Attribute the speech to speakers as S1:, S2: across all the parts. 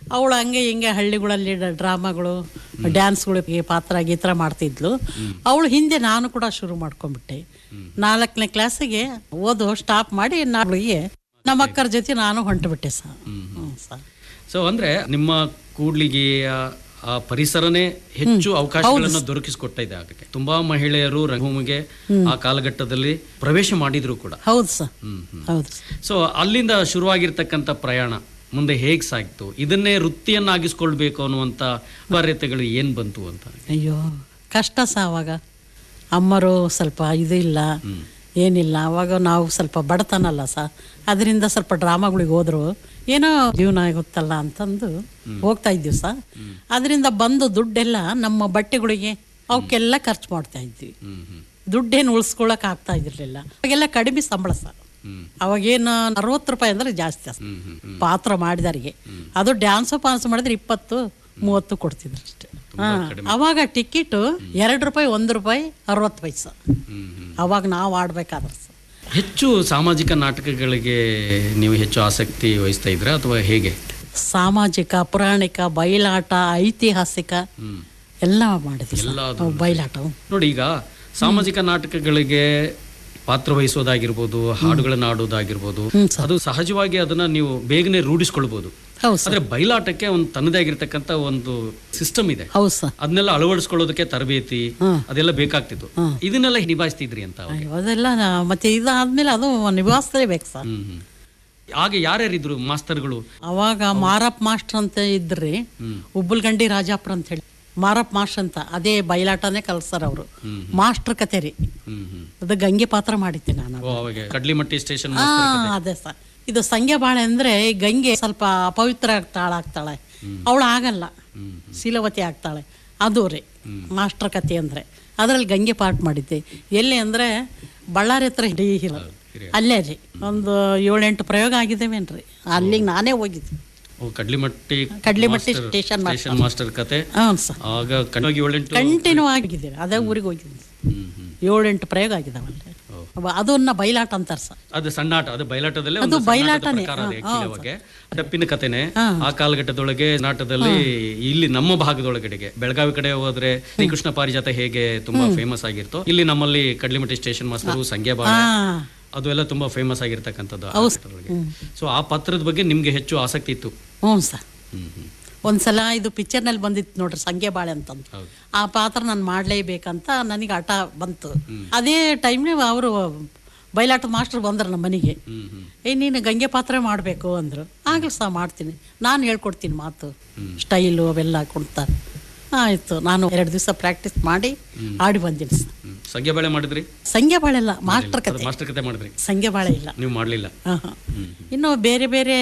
S1: ಅವಳು ಹಂಗೆ ಹಿಂಗೆ ಹಳ್ಳಿಗಳಲ್ಲಿ ಡ್ರಾಮಾಗಳು ಡ್ಯಾನ್ಸ್ಗಳಿಗೆ ಪಾತ್ರ ಗೀತ್ರ ಮಾಡ್ತಿದ್ಲು ಅವಳು ಹಿಂದೆ ನಾನು ಕೂಡ ಶುರು ಮಾಡ್ಕೊಂಡ್ಬಿಟ್ಟೆ ನಾಲ್ಕನೇ ಕ್ಲಾಸಿಗೆ ಓದು ಸ್ಟಾಪ್ ಮಾಡಿ ನಾಳಿಗೆ ನಮ್ಮ ಅಕ್ಕರ ಜೊತೆ ನಾನು ಹೊಂಟುಬಿಟ್ಟೆ ಸರ್ ಹ್ಞೂ ಸರ್
S2: ಸೊ ಅಂದ್ರೆ ನಿಮ್ಮ ಕೂಡ್ಲಿಗೆಯ ಆ ಪರಿಸರನೇ ಹೆಚ್ಚು ಅವಕಾಶಗಳನ್ನು ದೊರಕಿಸಿಕೊಡ್ತಾ ಇದೆ ಆಗಕ್ಕೆ ತುಂಬಾ ಮಹಿಳೆಯರು ರಂಗಭೂಮಿಗೆ ಆ ಕಾಲಘಟ್ಟದಲ್ಲಿ ಪ್ರವೇಶ ಮಾಡಿದ್ರು ಕೂಡ
S1: ಹೌದು ಸರ್
S2: ಹ್ಮ್ ಹ್ಮ್
S1: ಹೌದು
S2: ಸೊ ಅಲ್ಲಿಂದ ಶುರುವಾಗಿರ್ತಕ್ಕಂಥ ಪ್ರಯಾಣ ಮುಂದೆ ಹೇಗ್ ಸಾಗಿತು ಇದನ್ನೇ ವೃತ್ತಿಯನ್ನಾಗಿಸ್ಕೊಳ್ಬೇಕು ಅನ್ನುವಂಥ ಅನಿವಾರ್ಯತೆಗಳು ಏನ್ ಬಂತು ಅಂತ
S1: ಅಯ್ಯೋ ಕಷ್ಟ ಸಹ ಅವಾಗ ಅಮ್ಮರು ಸ್ವಲ್ಪ ಇದು ಇಲ್ಲ ಏನಿಲ್ಲ ಅವಾಗ ನಾವು ಸ್ವಲ್ಪ ಬಡತನಲ್ಲ ಸಹ ಅದರಿಂದ ಸ್ವಲ್ಪ ಡ್ರಾಮಾಗಳಿಗೆ ಹೋದ್ರು ಏನೋ ಜೀವನ ಆಗುತ್ತಲ್ಲ ಅಂತಂದು ಹೋಗ್ತಾ ಇದ್ವಿ ಸಹ ಅದರಿಂದ ಬಂದು ದುಡ್ಡೆಲ್ಲ ನಮ್ಮ ಬಟ್ಟೆಗಳಿಗೆ ಅವಕ್ಕೆಲ್ಲ ಖರ್ಚು ಮಾಡ್ತಾ ಇದ್ವಿ
S2: ಹ್ಮ್ ಹ್ಮ್
S1: ದುಡ್ಡೇನು ಉಳಿಸ್ಕೊಳಕ್ ಆಗ್ತಾ ಇದ್ರಲಿಲ್ಲ ಅವಾಗೆಲ್ಲ ಕಡಿಮೆ ಸಂಬಳ ಸರ್
S2: ಹ್ಮ್
S1: ಅವಾಗೇನು ಅರವತ್ತು ರೂಪಾಯಿ ಅಂದ್ರೆ ಜಾಸ್ತಿ ಸರ್
S2: ಹ್ಮ್ ಹ್ಮ್ ಹ್ಮ್
S1: ಪಾತ್ರ ಮಾಡಿದರಿಗೆ ಅದು ಡ್ಯಾನ್ಸು ಪಾನ್ಸ್ ಮಾಡಿದ್ರೆ ಇಪ್ಪತ್ತು ಮೂವತ್ತು ಕೊಡ್ತಿದ್ರು ಅಷ್ಟೇ ಹಾ ಅವಾಗ ಟಿಕೆಟು ಎರಡು ರೂಪಾಯಿ ಒಂದು ರೂಪಾಯಿ ಅರವತ್ತು ಪೈಸೆ
S2: ಹ್ಮ್ ಹ್ಮ್
S1: ಅವಾಗ ನಾವು ಆಡ್ಬೇಕಾದ್ರೆ ಸರ್
S2: ಹೆಚ್ಚು ಸಾಮಾಜಿಕ ನಾಟಕಗಳಿಗೆ ನೀವು ಹೆಚ್ಚು ಆಸಕ್ತಿ ವಹಿಸ್ತಾ ಇದ್ರ ಅಥವಾ ಹೇಗೆ
S1: ಸಾಮಾಜಿಕ ಪುರಾಣಿಕ ಬಯಲಾಟ ಐತಿಹಾಸಿಕ
S2: ಹ್ಮ್
S1: ಎಲ್ಲ ಮಾಡಿದ್ವಿ ಸರ್.
S2: ಎಲ್ಲದೂ
S1: ಬಯಲಾಟ
S2: ನೋಡಿ ಈಗ ಸಾಮಾಜಿಕ ನಾಟಕಗಳಿಗೆ ಪಾತ್ರ ವಹಿಸೋದಾಗಿರ್ಬೋದು ಹಾಡುಗಳನ್ನ ಆಡೋದಾಗಿರ್ಬೋದು ಅದು ಸಹಜವಾಗಿ ಅದನ್ನ ನೀವು ಬೇಗನೆ ರೂಢಿಸ್ಕೊಳ್ಬಹುದು
S1: ಹೌದು ಸರ್
S2: ಆದ್ರೆ ಬಯಲಾಟಕ್ಕೆ ಒಂದು ತನ್ನದೇ ಆಗಿರ್ತಕ್ಕಂಥ ಒಂದು ಸಿಸ್ಟಮ್ ಇದೆ
S1: ಹೌದು ಸರ್
S2: ಅದನ್ನೆಲ್ಲ ಅಳವಡಿಸ್ಕೊಳ್ಳೋದಕ್ಕೆ ತರಬೇತಿ
S1: ಹ್ಮ್.
S2: ಅದೆಲ್ಲ ಬೇಕಾಗ್ತಿತ್ತು ಇದನ್ನೆಲ್ಲ ನಿಭಾಯಿಸ್ತಿದ್ರಿ ಅಂತ ಅವಾಗ.
S1: ಅಯ್ಯೋ, ಅದೆಲ್ಲ ನಾ- ಮತ್ತೆ ಇದಾದ್ಮೇಲೆ ಅದು ನಿಭಾಯಿಸಲೇಬೇಕು ಸರ್
S2: ಹ್ಮ್ ಹ್ಮ್ ಆಗ ಯಾರ್ಯಾರಿದ್ರು ಮಾಸ್ತರ್ಗಳು
S1: ಅವಾಗ ಮಾರಪ್ಪ ಮಾಸ್ಟರ್ ಅಂತ ಇದ್ರಿ ಉಬ್ಬಲ್ಗಂಡಿ ರಾಜಾಪುರ ಅಂತ ಹೇಳಿ ಮಾರಪ್ಪ ಮಾಸ್ಟರ್ ಅಂತ ಅದೇ ಬಯಲಾಟನೇ ಕಲ್ಸರ್ ಅವರು ಮಾಸ್ಟರ್ ಕತೆ ರೀ
S2: ಹ್ಮ್ ಹ್ಮ್
S1: ಅದು ಗಂಗೆ ಪಾತ್ರ ಮಾಡಿದ್ದೆ ನಾನು
S2: ಓ ಅವಾಗ ಕಡ್ಲಿಮಟ್ಟಿ ಸ್ಟೇಷನ್
S1: ಆ, ಅದೇ ಸರ್ ಇದು ಸಂಗೆ ಬಾಳೆ ಅಂದ್ರೆ ಈ ಗಂಗೆ ಸ್ವಲ್ಪ ಅಪವಿತ್ರ ಆಗ್ತಾಳಾಗ್ತಾಳೆ ಅವಳು ಆಗಲ್ಲ ಶೀಲವತಿ ಆಗ್ತಾಳೆ ಅದು ರೀ ಮಾಸ್ಟರ್ ಕತೆ ಅಂದ್ರೆ ಅದ್ರಲ್ಲಿ ಗಂಗೆ ಪಾಠ ಮಾಡಿದ್ದೆ ಎಲ್ಲಿ ಅಂದ್ರೆ ಬಳ್ಳಾರಿ ಹತ್ರ ಹಿಡಿ ಹಿರ ಅಲ್ಲೇ ರೀ ಒಂದು ಏಳೆಂಟು ಪ್ರಯೋಗ ಆಗಿದ್ದೇವೇನ್ರಿ ಅಲ್ಲಿಗೆ ನಾನೇ ಹೋಗಿದ್ದೆ
S2: ಓ Kadlimatti
S1: Kadlimatti
S2: master-
S1: station
S2: station master ಕತೆ
S1: ಹ್ಞೂ ಸರ್
S2: ಆಗ ಕಣ್ಣಾಗಿ ಏಳೆಂಟು
S1: ಕಂಟಿನ್ಯೂ ಆಗಿದ್ದೀರಿ ಅದೇ ಊರಿಗೆ ಹೋಗಿದ್ದೀನಿ
S2: ಹ್ಮ್ ಹ್ಮ್
S1: ಏಳೆಂಟು ಪ್ರಯೋಗ ಆಗಿದಾವಲ್ಲಿ ಅದನ್ನ ಬಯಲಾಟ ಅಂತಾರೆ ಸರ್
S2: ಅದು ಸಣ್ಣ ಆಟ ಅದು ಬಯಲಾಟದಲ್ಲೇ
S1: ಅದು
S2: ಒಂದು ಸಣ್ಣ ಆಟದ
S1: ಬಯಲಾಟನೇ,
S2: ಪ್ರಕಾರ ಅದು
S1: ಹಾ,
S2: actually ಅವಾಗ. ಡಪ್ಪಿನ ಕಥೆನೆ ಆ ಕಾಲಘಟ್ಟದೊಳಗೆ ನಾಟದಲ್ಲಿ ಇಲ್ಲಿ ನಮ್ಮ ಭಾಗದೊಳಗಡೆಗೆ ಬೆಳಗಾವಿ ಕಡೆ ಹೋದ್ರೆ ಶ್ರೀಕೃಷ್ಣ ಪಾರಿಜಾತ ಹೇಗೆ ತುಂಬಾ ಫೇಮಸ್ ಆಗಿರ್ತೋ ಇಲ್ಲಿ ನಮ್ಮಲ್ಲಿ ಕಡ್ಲಿಮಟ್ಟಿ ಸ್ಟೇಷನ್ ಮಾಸ್ತರು ಸಂಖ್ಯಾ ಬಾಳ
S1: ಹಾ
S2: ಅದು ಎಲ್ಲ ತುಂಬಾ ಫೇಮಸ್ ಆಗಿರ್ತಕ್ಕಂಥದ್ದು ಆ ಘಟ್ಟದೊಳಗೆ. ಸೊ ಆ ಪಾತ್ರದ ಬಗ್ಗೆ ನಿಮ್ಗೆ ಹೆಚ್ಚು ಆಸಕ್ತಿ ಇತ್ತು
S1: ಹ್ಞೂ ಸರ್
S2: ಹ್ಮ್ ಹ್ಮ್
S1: ಒಂದ್ಸಲ ಇದು ಪಿಕ್ಚರ್ನಲ್ಲಿ ಬಂದಿತ್ತು ನೋಡ್ರಿ ಸಂಗೆ ಬಾಳೆ ಅಂತಂದು
S2: ಹೌದು.
S1: ಆ ಪಾತ್ರ ನಾನು ಮಾಡಲೇಬೇಕಂತ ನನಗೆ ಹಠ ಬಂತು ಅದೇ ಟೈಮ್ನೇ ಅವರು ಬಯಲಾಟ ಮಾಸ್ಟರ್ ಬಂದ್ರು ನಮ್ಮ ಮನೆಗೆ
S2: ಹ್ಮ್ ಹ್ಮ್
S1: ಏ ನೀನು ಗಂಗೆ ಪಾತ್ರ ಮಾಡಬೇಕು ಅಂದರು ಆಗಲಿ ಸಹ ಮಾಡ್ತೀನಿ ನಾನು ಹೇಳ್ಕೊಡ್ತೀನಿ ಮಾತು ಸ್ಟೈಲು ಅವೆಲ್ಲ ಕೊಡ್ತಾರೆ ಆಯಿತು ನಾನು ಎರಡು ದಿವಸ ಪ್ರಾಕ್ಟೀಸ್ ಮಾಡಿ ಆಡಿ ಬಂದೀನಿ ಸರ್
S2: ಹ್ಮ್ ಸಂಖ್ಯಾ ಬಾಳೆ ಮಾಡಿದ್ರಿ
S1: ಸಂಗೆ ಬಾಳೆ ಇಲ್ಲ ಮಾಸ್ಟರ್
S2: ಅದು
S1: ಕತೆ
S2: ಮಾಸ್ಟರ್ ಕತೆ ಮಾಡಿದ್ರಿ
S1: ಸಂಗೆ ಬಾಳೆ ಇಲ್ಲ
S2: ನೀವು ಮಾಡ್ಲಿಲ್ಲ
S1: ಹಾಂ ಹಾಂ ಇನ್ನು ಬೇರೆ ಬೇರೆ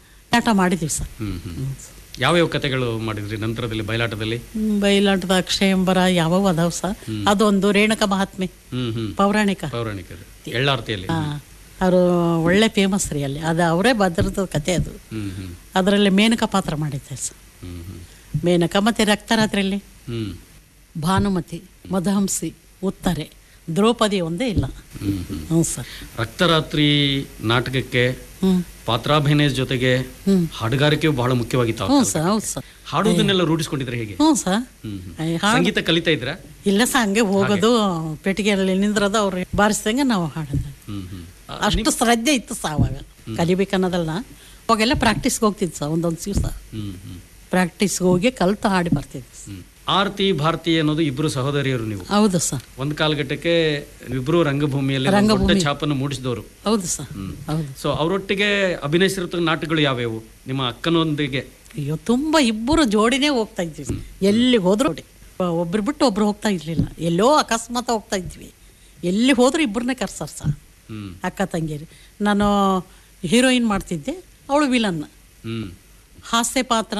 S1: ಆಟ ಮಾಡಿದ್ದೀವಿ ಸರ್
S2: ಹ್ಮ್ ಹ್ಮ್ ಯಾವ್ಯಾವ ಕತೆಗಳು ಮಾಡಿದ್ರಿ ನಂತರದಲ್ಲಿ ಬಯಲಾಟದಲ್ಲಿ
S1: ಹ್ಮ್, ಬಯಲಾಟದ ಅಕ್ಷಯಂಬರ ಯಾವವು ಅದಾವ ಸರ್ ಅದೊಂದು ರೇಣುಕ ಮಹಾತ್ಮೆ
S2: ಹ್ಮ್ ಹ್ಮ್
S1: ಪೌರಾಣಿಕ
S2: ಪೌರಾಣಿಕ ಎಳ್ಳಾರ್ತಿಯಲ್ಲಿ
S1: ಅವರು ಒಳ್ಳೆ ಫೇಮಸ್ ರೀ ಅಲ್ಲಿ ಅದು ಅವರೇ ಭದ್ರದ ಕತೆ ಅದು
S2: ಹ್ಮ್ ಹ್ಮ್
S1: ಅದರಲ್ಲಿ ಮೇನಕ ಪಾತ್ರ ಮಾಡಿದ್ದೆ ಸರ್
S2: ಹ್ಮ್ ಹ್ಮ್
S1: ಮೇನಕ ಮತ್ತೆ ರಕ್ತರಾತ್ರಿಯಲ್ಲಿ
S2: ಹ್ಮ್
S1: ಭಾನುಮತಿ ಮಧುಹಂಸಿ ಉತ್ತರೆ ದ್ರೌಪದಿ ಒಂದೇ ಇಲ್ಲ
S2: ಹ್ಮ್ ಹ್ಮ್
S1: ಹ್ಞೂ ಸರ್
S2: ರಕ್ತರಾತ್ರಿ ನಾಟಕಕ್ಕೆ
S1: ಹ್ಞೂ
S2: ಪಾತ್ರಾಭಿನಯ ಜೊತೆಗೆ
S1: ಹ್ಮ್.
S2: ಹಾಡುಗಾರಿಕೆಯು ಬಹಳ ಮುಖ್ಯವಾಗಿತ್ತು ಆ
S1: ಹ್ಞೂ
S2: ಕಾಲದಲ್ಲಿ.
S1: ಸರ್ ಹೌದು ಸರ್
S2: ಹಾಡೋದನ್ನೆಲ್ಲ ರೂಢಿಸ್ಕೊಂಡಿದ್ರೆ ಹೇಗೆ
S1: ಹ್ಞೂ ಸರ್
S2: ಹ್ಮ್ ಹ್ಮ್.
S1: ಅಯ್ಯ, ಹಾಡು
S2: ಸಂಗೀತ ಕಲಿತಾ ಇದ್ರ
S1: ಇಲ್ಲ ಸರ್ ಹಂಗೆ ಹೋಗೋದು ಪೆಟ್ಟಿಗೆಯಲ್ಲಿ ನಿಂದ್ರದು ಅವ್ರು ಬಾರಿಸ್ದಂಗೆ ನಾವು ಹಾಡೋದು
S2: ಹ್ಮ್ ಹ್ಮ್ ಆ,
S1: ಅಷ್ಟು ಶ್ರದ್ಧೆ ಇತ್ತು ಸಹ ಅವಾಗ ಕಲಿಬೇಕನ್ನೋದಲ್ಲ ಅವಾಗೆಲ್ಲ ಪ್ರಾಕ್ಟೀಸ್ಗೆ ಹೋಗ್ತಿದ್ದು ಸರ್ ಒಂದೊಂದು ದಿವಸ
S2: ಹ್ಮ್ ಹ್ಮ್
S1: ಪ್ರಾಕ್ಟೀಸ್ಗೆ ಹೋಗಿ ಕಲ್ತು ಹಾಡಿ ಬರ್ತಿದ್ವಿ
S2: ಹ್ಮ್. ಆರತಿ ಭಾರತಿ ಅನ್ನೋದು ಇಬ್ರು ಸಹೋದರಿಯರು ನೀವು
S1: ಹೌದು ಸರ್
S2: ಒಂದ್ ಕಾಲಘಟ್ಟಕ್ಕೆ ಇಬ್ರು ರಂಗಭೂಮಿಯಲ್ಲಿ ಒಂದು ದೊಡ್ಡ ಛಾಪನ್ನು ಮೂಡಿಸಿದವರು
S1: ಹೌದು ಸರ್ ಹೌದು
S2: ಸೊ ಅವರೊಟ್ಟಿಗೆ ಅಭಿನಯಿಸಿರೋ ನಾಟಕಗಳು ಯಾವ್ಯಾವು ನಿಮ್ಮ ಅಕ್ಕನೊಂದಿಗೆ
S1: ಅಯ್ಯೋ ತುಂಬ ಇಬ್ಬರು ಜೋಡಿನೇ ಹೋಗ್ತಾ ಇದ್ವಿ ಎಲ್ಲಿ ಹೋದ್ರು ಜೋಡಿ. ಒಬ್ರು ಬಿಟ್ಟು ಒಬ್ರು ಹೋಗ್ತಾ ಇರ್ಲಿಲ್ಲ ಎಲ್ಲೋ ಅಕಸ್ಮಾತ್ ಹೋಗ್ತಾ ಇದ್ವಿ ಎಲ್ಲಿ ಹೋದ್ರು ಇಬ್ಬರನ್ನೇ ಕರ್ಸಾರ ಸರ್
S2: ಹ್ಮ್
S1: ಅಕ್ಕ ತಂಗಿಯರು ನಾನು ಹೀರೋಯಿನ್ ಮಾಡ್ತಿದ್ದೆ ಅವಳು ವಿಲನ್
S2: ಹ್ಮ್
S1: ಹಾಸ್ಯ ಪಾತ್ರ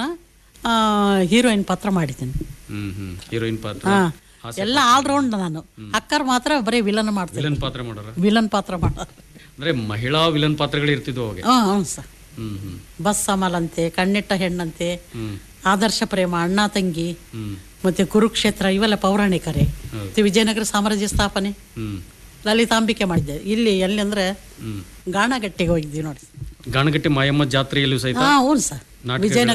S1: ಹೀರೋಯಿನ್ ಪಾತ್ರ ಮಾಡಿದ್ದೀನಿ
S2: ಹ್ಮ್ ಹ್ಮ್ ಹೀರೋಯಿನ್ ಪಾತ್ರ
S1: ಹಾ ಎಲ್ಲ ಆಲ್ರೌಂಡ್ ನಾನು ಅಕ್ಕರ್ ಮಾತ್ರ ಬರೀ ವಿಲನ್ ಮಾಡ್ತೀನಿ
S2: ವಿಲನ್ ಪಾತ್ರ ಮಾಡೋರ
S1: ವಿಲನ್ ಪಾತ್ರ ಮಾಡ
S2: ಅಂದ್ರೆ ಮಹಿಳಾ ವಿಲನ್ ಪಾತ್ರಗಳು ಇರ್ತಿದ್ವು ಅವಾಗ
S1: ಹಾಂ ಹ್ಞೂ ಸರ್
S2: ಹ್ಮ್ ಹ್ಮ್
S1: ಬಸ್ ಸಮಲಂತೆ ಕಣ್ಣಿಟ್ಟ ಹೆಣ್ಣಂತೆ
S2: ಹ್ಮ್
S1: ಆದರ್ಶ ಪ್ರೇಮ ಅಣ್ಣ ತಂಗಿ
S2: ಹ್ಮ್
S1: ಮತ್ತೆ ಕುರುಕ್ಷೇತ್ರ ಇವೆಲ್ಲ ಪೌರಾಣಿಕರೇ ಮತ್ತೆ ವಿಜಯನಗರ ಸಾಮ್ರಾಜ್ಯ ಸ್ಥಾಪನೆ
S2: ಹ್ಮ್
S1: ಲಲಿತಾಂಬಿಕೆ ಮಾಡಿದ್ದೆ ಇಲ್ಲಿ ಎಲ್ಲಿ ಅಂದ್ರೆ
S2: ಹ್ಮ್
S1: ಗಾಣಗಟ್ಟಿಗೆ ಹೋಗಿದ್ವಿ ನೋಡಿ
S2: ಗಾಣಗಟ್ಟಿ ಮಾಯಮ್ಮ ಜಾತ್ರೆಯಲ್ಲೂ ಸಹಿತ
S1: ಹಾ ಹ್ಞೂ ಸರ್
S2: ನಾಟಕಗಳು-
S1: ವಿಜಯನಗರ